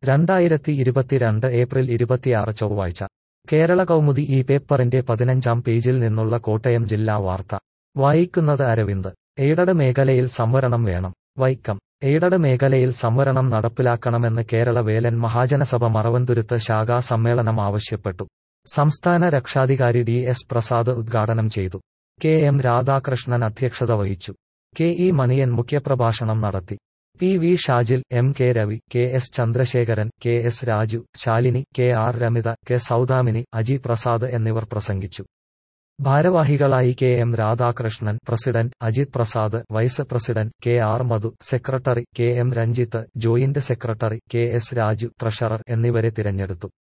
രണ്ടായിരത്തി ഇരുപത്തിരണ്ട് ഏപ്രിൽ ഇരുപത്തിയാറ് ചൊവ്വാഴ്ച കേരള കൗമുദി ഈ പേപ്പറിന്റെ പതിനഞ്ചാം പേജിൽ നിന്നുള്ള കോട്ടയം ജില്ലാ വാർത്ത വായിക്കുന്നത് അരവിന്ദ് എയ്ഡഡ് മേഖലയിൽ സംവരണം വേണം വൈക്കം എയ്ഡഡ് മേഖലയിൽ സംവരണം നടപ്പിലാക്കണമെന്ന് കേരള വേലൻ മഹാജനസഭ മറവന്തുരുത്ത് ശാഖാ സമ്മേളനം ആവശ്യപ്പെട്ടു സംസ്ഥാന രക്ഷാധികാരി ഡി എസ് പ്രസാദ് ഉദ്ഘാടനം ചെയ്തു കെ എം രാധാകൃഷ്ണൻ അധ്യക്ഷത വഹിച്ചു കെ ഇ മണിയൻ മുഖ്യപ്രഭാഷണം നടത്തി P V Shajil M K Ravi K S Chandrasekharan K S Raju Shalini K R Ramitha K Soudamini Aji Prasad എന്നിവർ പ്രസംഗിച്ചു ഭാരവാഹികളായി K M Radhakrishnan president Ajith Prasad vice president K R Madhu secretary K M Ranjith joint secretary K S Raju treasurer എന്നിവരെ തിരഞ്ഞെടുത്തു